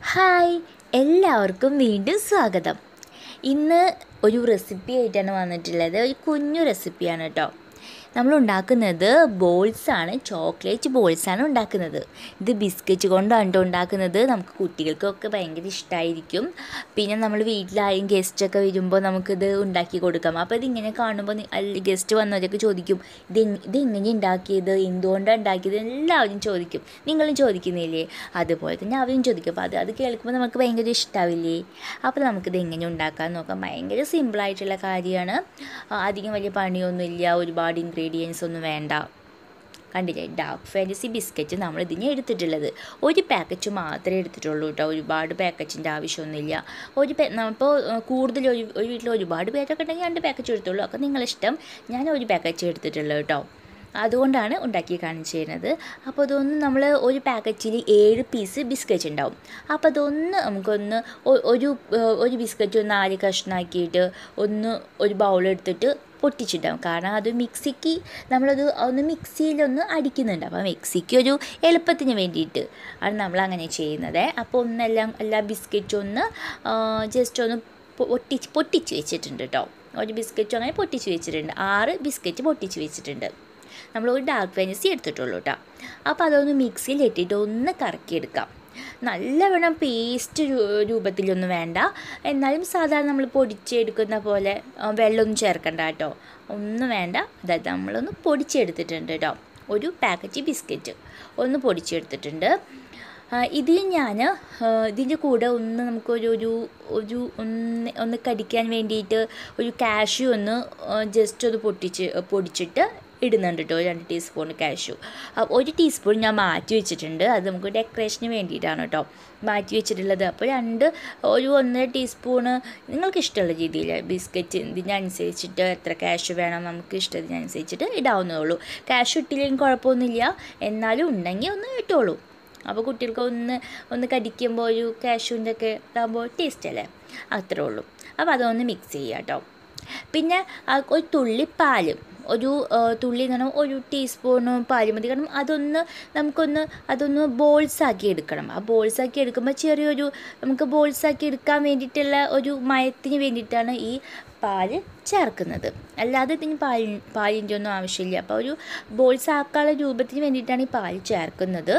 hi എല്ലാവർക്കും വീണ്ടും സ്വാഗതം ഇന്ന് ഒരു റെസിപ്പി ആയിട്ടാണ് വന്നിട്ടുള്ളത് ഒരു കുഞ്ഞു റെസിപ്പിയാണ് കേട്ടോ നമ്മൾ ഉണ്ടാക്കുന്നത് ബോൾസാണ് ചോക്ലേറ്റ് ബോൾസാണ് ഉണ്ടാക്കുന്നത് ഇത് ബിസ്ക്കറ്റ് കൊണ്ടാണ് കേട്ടോ ഉണ്ടാക്കുന്നത് നമുക്ക് കുട്ടികൾക്കൊക്കെ ഭയങ്കര ഇഷ്ടമായിരിക്കും പിന്നെ നമ്മൾ വീട്ടിലായും ഗസ്റ്റൊക്കെ വരുമ്പോൾ നമുക്കിത് ഉണ്ടാക്കി കൊടുക്കാം അപ്പോൾ ഇതിങ്ങനെ കാണുമ്പോൾ ഗസ്റ്റ് വന്നവരൊക്കെ ചോദിക്കും ഇത് എങ്- ഇത് എങ്ങനെ ഉണ്ടാക്കിയത് എന്തുകൊണ്ടാണ് ഉണ്ടാക്കിയത് എല്ലാവരും ചോദിക്കും നിങ്ങളും ചോദിക്കുന്നില്ലേ അതുപോലെ തന്നെ അവരും ചോദിക്കും അപ്പോൾ അത് അത് കേൾക്കുമ്പോൾ നമുക്ക് ഭയങ്കര ഇഷ്ടാവില്ലേ അപ്പോൾ നമുക്കിത് എങ്ങനെ ഉണ്ടാക്കാൻ നോക്കാം ഭയങ്കര സിമ്പിളായിട്ടുള്ള കാര്യമാണ് ആ, അധികം വലിയ പണിയൊന്നുമില്ല ഒരുപാട് ഇൻഗ്രീഡിയൻസ് ഒന്നും വേണ്ട കണ്ടില്ലേ ഡാർക്ക് ഫാൻറ്റസി ബിസ്ക്കറ്റ് നമ്മൾ ഇതിന് എടുത്തിട്ടുള്ളത് ഒരു പാക്കറ്റ് മാത്രമേ എടുത്തിട്ടുള്ളൂ കേട്ടോ ഒരുപാട് പാക്കറ്റിൻ്റെ ആവശ്യമൊന്നുമില്ല ഒരു പേ ഇപ്പോൾ കൂടുതൽ ഒരു ഒരു വീട്ടിൽ ഒരുപാട് പേരൊക്കെ ഉണ്ടെങ്കിൽ രണ്ട് പാക്കറ്റ് എടുത്തുള്ളൂ ഒക്കെ നിങ്ങളിഷ്ടം ഞാൻ ഒരു പാക്കറ്റ് എടുത്തിട്ടുള്ളൂ കേട്ടോ അതുകൊണ്ടാണ് ഉണ്ടാക്കി കാണിച്ചു തരുന്നത് അപ്പോൾ അതൊന്ന് നമ്മൾ ഒരു പാക്കറ്റിൽ ഏഴ് പീസ് ബിസ്ക്കറ്റ് ഉണ്ടാവും അപ്പോൾ അതൊന്ന് നമുക്കൊന്ന് ഒ- ഒരു ഏഹ്, ഒരു ബിസ്ക്കറ്റ് ഒന്ന് നാല് കഷ്ണമാക്കിയിട്ട് ഒന്ന് ഒരു ബൗൾ എടുത്തിട്ട് പൊട്ടിച്ചിട്ടാവും കാരണം അത് മിക്സിക്ക് നമ്മളത് ഒന്ന് മിക്സിയിലൊന്ന് അടിക്കുന്നുണ്ട് അപ്പോൾ മിക്സിക്ക് ഒരു എളുപ്പത്തിന് വേണ്ടിയിട്ട് ആണ് നമ്മൾ അങ്ങനെ ചെയ്യുന്നത് അപ്പോൾ ഒന്നെല്ലാം എല്ലാ ബിസ്ക്കറ്റും ഒന്ന് ജസ്റ്റ് ഒന്ന് പൊട്ടിച്ച് പൊട്ടിച്ച് വെച്ചിട്ടുണ്ട് കേട്ടോ ഒരു ബിസ്ക്കറ്റും അങ്ങനെ പൊട്ടിച്ച് വെച്ചിട്ടുണ്ട് ആറ് ബിസ്ക്കറ്റ് പൊട്ടിച്ച് വെച്ചിട്ടുണ്ട് നമ്മൾ ഒരു ഡാർക്ക് ഫാൻറ്റസി എടുത്തിട്ടുള്ളൂ കേട്ടോ അപ്പോൾ അതൊന്ന് മിക്സിയിൽ ഇട്ടിട്ട് ഒന്ന് കറക്കിയെടുക്കാം നല്ലവണ്ണം പേസ്റ്റ് രൂപത്തിലൊന്നും വേണ്ട എന്നാലും സാധാരണ നമ്മൾ പൊടിച്ചെടുക്കുന്ന പോലെ ആ, വെള്ളമൊന്നും ചേർക്കണ്ട കേട്ടോ ഒന്നും വേണ്ട അതായത് നമ്മളൊന്ന് പൊടിച്ചെടുത്തിട്ടുണ്ട് കേട്ടോ ഒരു പാക്കറ്റ് ബിസ്ക്കറ്റ് ഒന്ന് പൊടിച്ചെടുത്തിട്ടുണ്ട് ആ, ഇതിൽ ഞാൻ ഇതിൻ്റെ കൂടെ ഒന്ന് നമുക്കൊരു ഒരു ഒരു ഒന്ന് ഒന്ന് കടിക്കാൻ വേണ്ടിയിട്ട് ഒരു കാഷ്യൂ ഒന്ന് ജസ്റ്റ് ഒന്ന് പൊട്ടിച്ച് പൊടിച്ചിട്ട് ഇടുന്നുണ്ട് കേട്ടോ രണ്ട് ടീസ്പൂൺ കാഷ്യൂ ഒരു ടീസ്പൂൺ ഞാൻ മാറ്റി വെച്ചിട്ടുണ്ട് അത് നമുക്ക് ഡെക്കറേഷന് വേണ്ടിയിട്ടാണ് കേട്ടോ മാറ്റി വെച്ചിട്ടുള്ളത് അപ്പോൾ രണ്ട് ഒരു ഒന്നര ടീസ്പൂണ് നിങ്ങൾക്ക് ഇഷ്ടമുള്ള രീതിയിൽ ബിസ്ക്കറ്റ് ഇതിനനുസരിച്ചിട്ട് എത്ര കാഷ്യൂ വേണം നമുക്ക് ഇഷ്ടത്തിനനുസരിച്ചിട്ട് ഇടാവുന്നതുള്ളൂ കാഷ്യൂ ഇട്ടില്ലെങ്കിൽ കുഴപ്പമൊന്നുമില്ല എന്നാലും ഉണ്ടെങ്കിൽ ഒന്ന് ഇട്ടോളൂ അപ്പോൾ കുട്ടികൾക്ക് ഒന്ന് ഒന്ന് കടിക്കുമ്പോൾ ഒരു കാഷ്യൂൻ്റെ ഒക്കെ ഇതാകുമ്പോൾ ടേസ്റ്റ് അല്ലേ അത്രേ ഉള്ളൂ അപ്പോൾ അതൊന്ന് മിക്സ് ചെയ്യുക കേട്ടോ പിന്നെ ആ ഒരു തുള്ളി പാലും ഒരു ആ, തുള്ളി എന്ന് പറഞ്ഞാൽ ഒരു ടീസ്പൂൺ പാല് മതി കാരണം അതൊന്ന് നമുക്കൊന്ന് അതൊന്ന് ബോൾസ് ആക്കി എടുക്കണം ആ ബോൾസ് ആക്കി എടുക്കുമ്പോൾ ചെറിയൊരു നമുക്ക് ബോൾസ് ആക്കി എടുക്കാൻ വേണ്ടിയിട്ടുള്ള ഒരു മയത്തിന് വേണ്ടിയിട്ടാണ് ഈ പാല് ചേർക്കുന്നത് അല്ലാതെ ഇതിന് പാൽ പാലിൻ്റെ ഒന്നും ആവശ്യമില്ല അപ്പോൾ ഒരു ബോൾസ് ആക്കാനുള്ള രൂപത്തിന് വേണ്ടിയിട്ടാണ് ഈ പാൽ ചേർക്കുന്നത്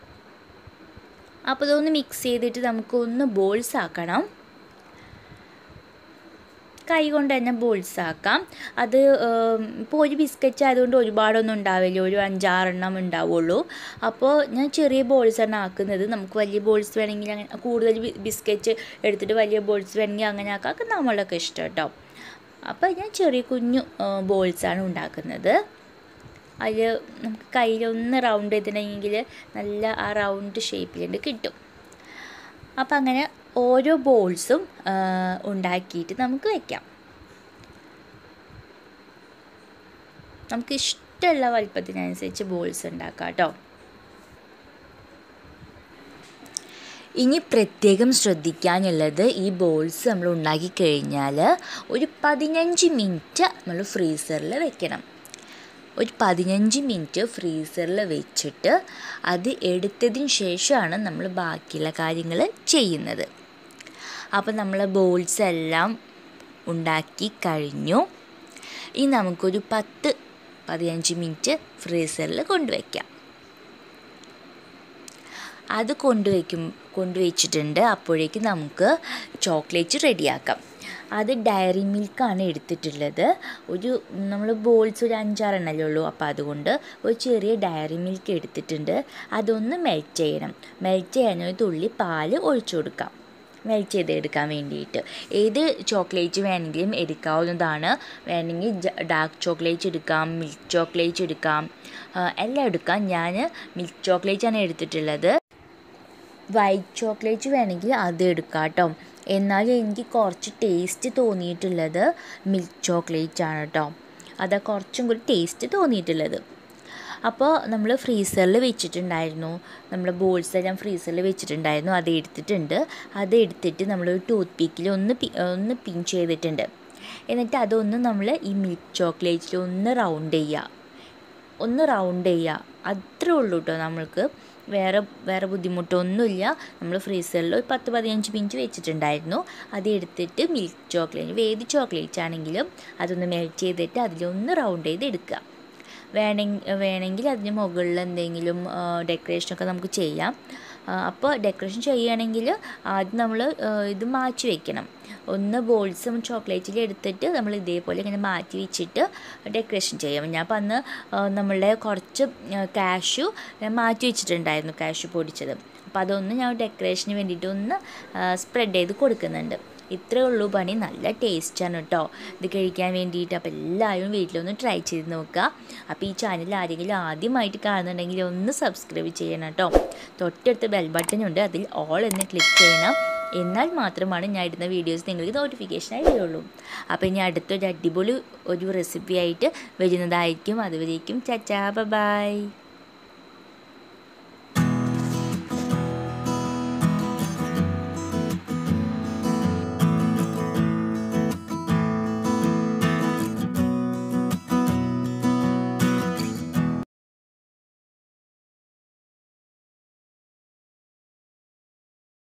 അപ്പോൾ ഇതൊന്ന് മിക്സ് ചെയ്തിട്ട് നമുക്കൊന്ന് ബോൾസ് ആക്കണം കൈ കൊണ്ട് തന്നെ ബോൾസ് ആക്കാം അത് ഇപ്പോൾ ഒരു ബിസ്ക്കറ്റ് ആയതുകൊണ്ട് ഒരുപാടൊന്നും ഉണ്ടാവില്ല ഒരു അഞ്ചാറെണ്ണം ഉണ്ടാവുള്ളൂ അപ്പോൾ ഞാൻ ചെറിയ ബോൾസ് ആണ് ആക്കുന്നത് നമുക്ക് വലിയ ബോൾസ് വേണമെങ്കിൽ അങ്ങനെ കൂടുതൽ ബി- ബിസ്ക്കറ്റ് എടുത്തിട്ട് വലിയ ബോൾസ് വേണമെങ്കിൽ അങ്ങനെ ആക്കാം അതൊക്കെ നമ്മളൊക്കെ ഇഷ്ടം കേട്ടോ അപ്പോൾ ഞാൻ ചെറിയ കുഞ്ഞു ബോൾസാണ് ഉണ്ടാക്കുന്നത് അതിൽ നമുക്ക് കയ്യിലൊന്ന് റൗണ്ട് ചെയ്തിട്ടുണ്ടെങ്കിൽ നല്ല ആ റൗണ്ട് ഷേപ്പിലുണ്ട് കിട്ടും അപ്പം അങ്ങനെ ഓരോ ബോൾസും ഉണ്ടാക്കിയിട്ട് നമുക്ക് വെക്കാം നമുക്ക് ഇഷ്ടമുള്ള വലിപ്പത്തിനനുസരിച്ച് ബോൾസ് ഉണ്ടാക്കാം കേട്ടോ ഇനി പ്രത്യേകം ശ്രദ്ധിക്കാനുള്ളത് ഈ ബോൾസ് നമ്മൾ ഉണ്ടാക്കി കഴിഞ്ഞാൽ ഒരു പതിനഞ്ച് മിനിറ്റ് നമ്മൾ ഫ്രീസറിൽ വെക്കണം ഒരു പതിനഞ്ച് മിനിറ്റ് ഫ്രീസറിൽ വെച്ചിട്ട് അത് എടുത്തതിന് ശേഷമാണ് നമ്മൾ ബാക്കിയുള്ള കാര്യങ്ങൾ ചെയ്യുന്നത് അപ്പോൾ നമ്മൾ ബോൾസ് എല്ലാം ഉണ്ടാക്കി കഴിഞ്ഞു ഇനി നമുക്കൊരു പത്ത് പതിനഞ്ച് മിനിറ്റ് ഫ്രീസറിൽ കൊണ്ടുവയ്ക്കാം അത് കൊണ്ടുവയ്ക്കും കൊണ്ടുവച്ചിട്ടുണ്ട് അപ്പോഴേക്ക് നമുക്ക് ചോക്ലേറ്റ് റെഡിയാക്കാം അത് ഡയറി മിൽക്കാണ് എടുത്തിട്ടുള്ളത് ഒരു നമ്മൾ ബോൾസ് ഒരു അഞ്ചാറെണ്ണല്ലേ ഉള്ളൂ അപ്പോൾ അതുകൊണ്ട് ഒരു ചെറിയ ഡയറി മിൽക്ക് എടുത്തിട്ടുണ്ട് അതൊന്ന് മെൽറ്റ് ചെയ്യണം മെൽറ്റ് ചെയ്യാൻ ഒരു തുള്ളി പാല് ഒഴിച്ചു കൊടുക്കാം മെൽറ്റ് ചെയ്തെടുക്കാൻ വേണ്ടിയിട്ട് ഏത് ചോക്ലേറ്റ് വേണമെങ്കിലും എടുക്കാവുന്നതാണ് വേണമെങ്കിൽ ഡാർക്ക് ചോക്ലേറ്റ് എടുക്കാം മിൽക്ക് ചോക്ലേറ്റ് എടുക്കാം ആ, എല്ലാം എടുക്കാം ഞാൻ മിൽക്ക് ചോക്ലേറ്റാണ് എടുത്തിട്ടുള്ളത് വൈറ്റ് ചോക്ലേറ്റ് വേണമെങ്കിൽ അത് എടുക്കാം കേട്ടോ എന്നാലും എനിക്ക് കുറച്ച് ടേസ്റ്റ് തോന്നിയിട്ടുള്ളത് മിൽക്ക് ചോക്ലേറ്റ് ആണ് കേട്ടോ അതാ കുറച്ചും കൂടി ടേസ്റ്റ് തോന്നിയിട്ടുള്ളത് അപ്പോൾ നമ്മൾ ഫ്രീസറിൽ വെച്ചിട്ടുണ്ടായിരുന്നു നമ്മൾ ബോൾസ് എല്ലാം ഫ്രീസറിൽ വെച്ചിട്ടുണ്ടായിരുന്നു അത് എടുത്തിട്ടുണ്ട് അത് എടുത്തിട്ട് നമ്മൾ ടൂത്ത് പീക്കിൽ ഒന്ന് പി ഒന്ന് പിൻ ചെയ്തിട്ടുണ്ട് എന്നിട്ട് അതൊന്ന് നമ്മൾ ഈ മിൽക്ക് ചോക്ലേറ്റിൽ ഒന്ന് റൗണ്ട് ചെയ്യുക ഒന്ന് റൗണ്ട് ചെയ്യുക അത്രേ ഉള്ളൂ കേട്ടോ നമ്മൾക്ക് വേറെ വേറെ ബുദ്ധിമുട്ടൊന്നുമില്ല നമ്മൾ ഫ്രീസറിൽ ഒരു പത്ത് പതിനഞ്ച് മിനിറ്റ് വെച്ചിട്ടുണ്ടായിരുന്നു അത് എടുത്തിട്ട് മിൽക്ക് ചോക്ലേറ്റ് ഏത് ചോക്ലേറ്റ് ആണെങ്കിലും അതൊന്ന് മെൽറ്റ് ചെയ്തിട്ട് അതിലൊന്ന് റൗണ്ട് ചെയ്ത് എടുക്കുക വേണമെങ്കിൽ വേണമെങ്കിൽ അതിന് മുകളിൽ എന്തെങ്കിലും ഡെക്കറേഷനൊക്കെ നമുക്ക് ചെയ്യാം അപ്പോൾ ഡെക്കറേഷൻ ചെയ്യുകയാണെങ്കിൽ ആദ്യം നമ്മൾ ഇത് മാറ്റി വെക്കണം ഒന്ന് ബോൾസ് ചോക്ലേറ്റിൽ എടുത്തിട്ട് നമ്മൾ ഇതേപോലെ ഇങ്ങനെ മാറ്റി വെച്ചിട്ട് ഡെക്കറേഷൻ ചെയ്യാം ഞാൻ അപ്പം അന്ന് നമ്മളുടെ കുറച്ച് കാഷ്യു മാറ്റി വെച്ചിട്ടുണ്ടായിരുന്നു കാഷ്യു പൊടിച്ചത് അപ്പോൾ അതൊന്ന് ഞാൻ ഡെക്കറേഷന് വേണ്ടിയിട്ട് ഒന്ന് സ്പ്രെഡ് ചെയ്ത് കൊടുക്കുന്നുണ്ട് ഇത്രയേ ഉള്ളൂ പണി നല്ല ടേസ്റ്റാണ് കേട്ടോ ഇത് കഴിക്കാൻ വേണ്ടിയിട്ട് അപ്പോൾ എല്ലാവരും വീട്ടിലൊന്ന് ട്രൈ ചെയ്ത് നോക്കുക അപ്പോൾ ഈ ചാനൽ ആരെങ്കിലും ആദ്യമായിട്ട് കാണുന്നുണ്ടെങ്കിൽ ഒന്ന് സബ്സ്ക്രൈബ് ചെയ്യണം കേട്ടോ തൊട്ടടുത്ത് ബെൽ ബട്ടൺ ഉണ്ട് അതിൽ ഓൾ എന്ന് ക്ലിക്ക് ചെയ്യണം എന്നാൽ മാത്രമാണ് ഞാൻ ഇടുന്ന വീഡിയോസ് നിങ്ങൾക്ക് നോട്ടിഫിക്കേഷനായി വരുള്ളൂ അപ്പോൾ ഇനി അടുത്തൊരു അടിപൊളി ഒരു റെസിപ്പി ആയിട്ട് വരുന്നതായിരിക്കും അതുവരേക്കും ചച്ചാ ബൈ